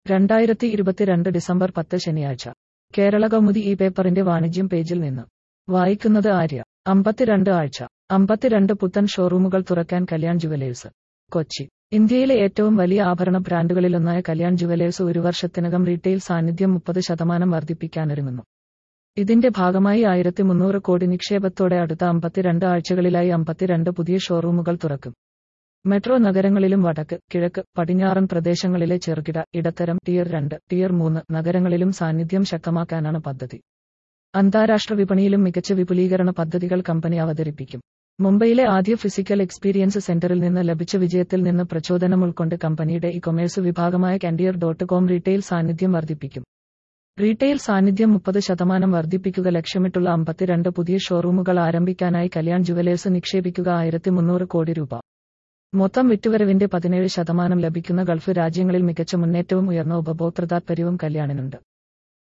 രണ്ടായിരത്തി ഇരുപത്തിരണ്ട് ഡിസംബർ പത്ത് ശനിയാഴ്ച കേരള കൗമുദി ഈ പേപ്പറിന്റെ വാണിജ്യം പേജിൽ നിന്ന് വായിക്കുന്നത് ആര്യ അമ്പത്തിരണ്ട് ആഴ്ച അമ്പത്തിരണ്ട് പുത്തൻ ഷോറൂമുകൾ തുറക്കാൻ കല്യാൺ ജുവലേഴ്സ് കൊച്ചി ഇന്ത്യയിലെ ഏറ്റവും വലിയ ആഭരണ ബ്രാൻഡുകളിലൊന്നായ കല്യാൺ ജുവലേഴ്സ് ഒരു വർഷത്തിനകം റീറ്റെയിൽ സാന്നിധ്യം മുപ്പത് ശതമാനം വർദ്ധിപ്പിക്കാനൊരുങ്ങുന്നു ഇതിന്റെ ഭാഗമായി ആയിരത്തി മുന്നൂറ് കോടി നിക്ഷേപത്തോടെ അടുത്ത അമ്പത്തിരണ്ട് ആഴ്ചകളിലായി അമ്പത്തിരണ്ട് പുതിയ ഷോറൂമുകൾ തുറക്കും മെട്രോ നഗരങ്ങളിലും വടക്ക് കിഴക്ക് പടിഞ്ഞാറൻ പ്രദേശങ്ങളിലെ ചെറുകിട ഇടത്തരം ടിയർ രണ്ട് ടിയർ മൂന്ന് നഗരങ്ങളിലും സാന്നിധ്യം ശക്തമാക്കാനാണ് പദ്ധതി അന്താരാഷ്ട്ര വിപണിയിലും മികച്ച വിപുലീകരണ പദ്ധതികൾ കമ്പനി അവതരിപ്പിക്കും മുംബൈയിലെ ആദ്യ ഫിസിക്കൽ എക്സ്പീരിയൻസ് സെന്ററിൽ നിന്ന് ലഭിച്ച വിജയത്തിൽ നിന്ന് പ്രചോദനം ഉൾക്കൊണ്ട് കമ്പനിയുടെ ഇ കൊമേഴ്സ് വിഭാഗമായ കാൻഡിയർ ഡോട്ട് കോം റീറ്റെയിൽ സാന്നിധ്യം വർദ്ധിപ്പിക്കും റീറ്റെയിൽ സാന്നിധ്യം മുപ്പത് ശതമാനം വർദ്ധിപ്പിക്കുക ലക്ഷ്യമിട്ടുള്ള അമ്പത്തിരണ്ട് പുതിയ ഷോറൂമുകൾ ആരംഭിക്കാനായി കല്യാൺ ജുവലേഴ്സ് നിക്ഷേപിക്കുക ആയിരത്തി മുന്നൂറ് കോടി രൂപ മൊത്തം വിറ്റുവരവിന്റെ പതിനേഴ് ശതമാനം ലഭിക്കുന്ന ഗൾഫ് രാജ്യങ്ങളിൽ മികച്ച മുന്നേറ്റവും ഉയർന്ന ഉപഭോക്തൃ താൽപര്യവും കല്യാണിനുണ്ട്